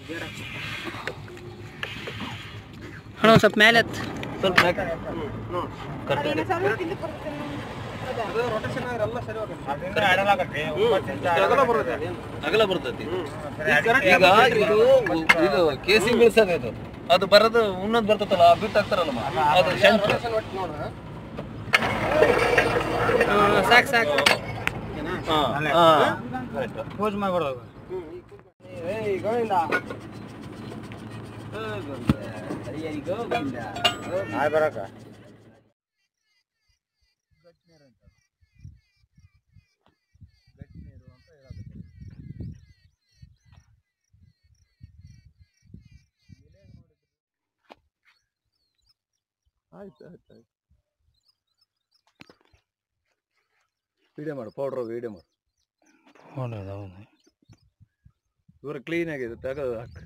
ಅಣ್ಣ ಒಂದು ಸ್ವಲ್ಪ ಮೇಲೆ ಎತ್ತು ಸ್ವಲ್ಪ ಮ್ಯಾಕೆ. ಅಗಲ ಬರ್ತೈತಿ ಈಗ ಇದು ಇದು ಕೇಸಿಂಗ್ ಬೀಳ್ಸದ ಇದು ಅದು ಬರೋದು ಉನ್ನದ್ ಬರ್ತೈತಲ್ಲ ಆ ಬಿಟ್ಟು ಹಾಕ್ತಾರಲ್ಲ ಅದು ಶಂಕ್ ಸಾಕು ಸಾಕು ಹಾ ಹಾ ಪೂಜ್ ಮಾಡ್ಬಿಡೋದು ಆಯ್ ಬರಕ ಆಯ್ತು ಆಯ್ತು ಆಯ್ತು ವಿಡಿಯೋ ಮಾಡು ಪೌಡ್ರ್ ವಿಡಿಯೋ ಮಾಡು ಇವರು ಕ್ಲೀನ್ ಆಗಿದೆ ತೆಗೆದು ಹಾಕು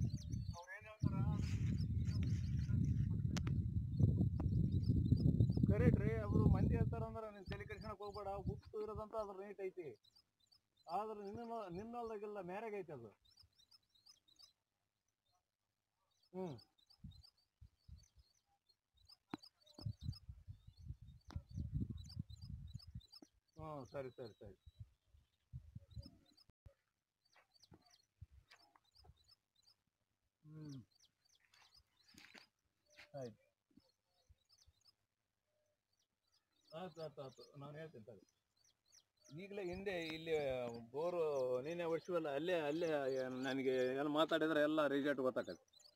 ಕರೆಕ್ಟ್ ರೀ ಅವರು ಮಂದಿ ಹೇಳ್ತಾರಂದ್ರೆ ನೀನು ತಲೆ ಕೆಡ್ಸ್ಕೊಳಕ್ ಹೋಗ್ಬೇಡ ಗುಪ್ತು ಇರೋದಂತ ಅದ್ರ ರೇಟ್ ಐತಿ ಆದ್ರೆ ನಿನ್ನ ನಿನ್ನಲ್ದಾಗೆಲ್ಲ ಮ್ಯಾರೇಜ್ ಐತಿ ಅದು ಹ್ಞೂ ಹ್ಞೂ ಸರಿ ಸರಿ ಸರಿ ಹ್ಞೂ ಆಯ್ತು ಆಯ್ತು ಆಯ್ತು ಆಯ್ತು ನಾನು ಹೇಳ್ತೀನಿ ತಡಿ ಈಗಲೇ ಹಿಂದೆ ಇಲ್ಲಿ ಬೋರು ನೀನೇ ವರ್ಷವಲ್ಲ ಅಲ್ಲೇ ಅಲ್ಲೇ ನನಗೆ ಎಲ್ಲ ಮಾತಾಡಿದ್ರೆ ಎಲ್ಲ ರಿಸಲ್ಟ್ ಗೊತ್ತಾಗತ್ತೆ